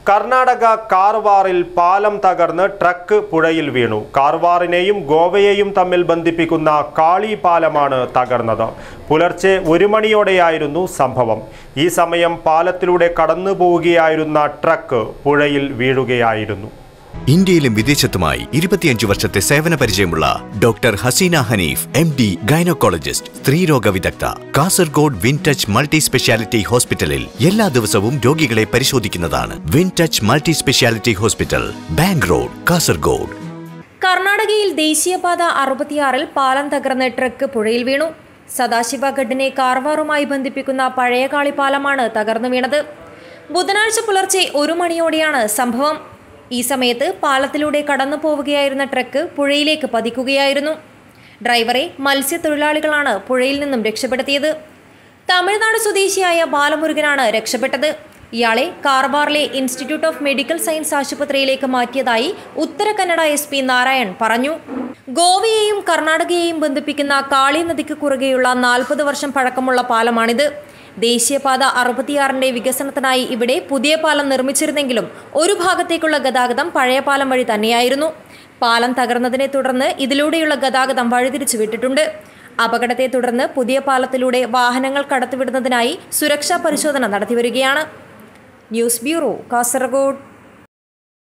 കർണാടക കാർവാറിൽ പാലം തകർന്ന് ട്രക്ക് പുഴയിൽ വീണു കാർവാറിനെയും ഗോവയെയും തമ്മിൽ ബന്ധിപ്പിക്കുന്ന കാളി പാലമാണ് തകർന്നത് പുലർച്ചെ ഒരു മണിയോടെയായിരുന്നു സംഭവം ഈ സമയം പാലത്തിലൂടെ കടന്നു പോവുകയായിരുന്ന ട്രക്ക് പുഴയിൽ വീഴുകയായിരുന്നു ഇന്ത്യയിലും വിദേശത്തുമായി ഇരുപത്തിയഞ്ചു വർഷത്തെ സേവന പരിചയമുള്ള doctor Haseena Hanif M D gynaecologist സ്ത്രീരോഗ വിദഗ്ധ Kasaragod win touch multi speciality ഹോസ്പിറ്റലിൽ എല്ലാ ദിവസവും രോഗികളെ പരിശോധിക്കുന്നതാണ് win touch multi speciality hospital bank road Kasaragod കർണാടകയിൽ ദേശീയപാത അറുപത്തിയാറിൽ പാലം തകർന്ന് ട്രക്ക് പുഴയിൽ വീണു സദാശിവഗഡിനെ കാർവാറുമായി ബന്ധിപ്പിക്കുന്ന പഴയകാളി പാലമാണ് തകർന്നു വീണത് ബുധനാഴ്ച പുലർച്ചെ ഒരു മണിയോടെയാണ് സംഭവം ഈ സമയത്ത് പാലത്തിലൂടെ കടന്നു പോവുകയായിരുന്ന ട്രക്ക് പുഴയിലേക്ക് പതിക്കുകയായിരുന്നു ഡ്രൈവറെ മത്സ്യത്തൊഴിലാളികളാണ് പുഴയിൽ നിന്നും രക്ഷപ്പെടുത്തിയത് തമിഴ്നാട് സ്വദേശിയായ ബാലമുരുകനാണ് രക്ഷപ്പെട്ടത് ഇയാളെ കാർവാറിലെ ഇൻസ്റ്റിറ്റ്യൂട്ട് ഓഫ് മെഡിക്കൽ സയൻസ് ആശുപത്രിയിലേക്ക് മാറ്റിയതായി ഉത്തര കന്നഡ എസ് പി നാരായൺ പറഞ്ഞു ഗോവയെയും കർണാടകയെയും ബന്ധിപ്പിക്കുന്ന കാളി നദിക്ക് കുറുകെയുള്ള നാൽപ്പത് വർഷം പഴക്കമുള്ള പാലമാണിത് ദേശീയപാത അറുപത്തിയാറിന്റെ വികസനത്തിനായി ഇവിടെ പുതിയ പാലം നിർമ്മിച്ചിരുന്നെങ്കിലും ഒരു ഭാഗത്തേക്കുള്ള ഗതാഗതം പഴയ പാലം വഴി തന്നെയായിരുന്നു പാലം തകർന്നതിനെ തുടർന്ന് ഇതിലൂടെയുള്ള ഗതാഗതം വഴിതിരിച്ചു വിട്ടിട്ടുണ്ട് അപകടത്തെ തുടർന്ന് പുതിയ പാലത്തിലൂടെ വാഹനങ്ങൾ കടത്തിവിടുന്നതിനായി സുരക്ഷാ പരിശോധന നടത്തിവരികയാണ് ന്യൂസ് ബ്യൂറോ കാസർഗോഡ്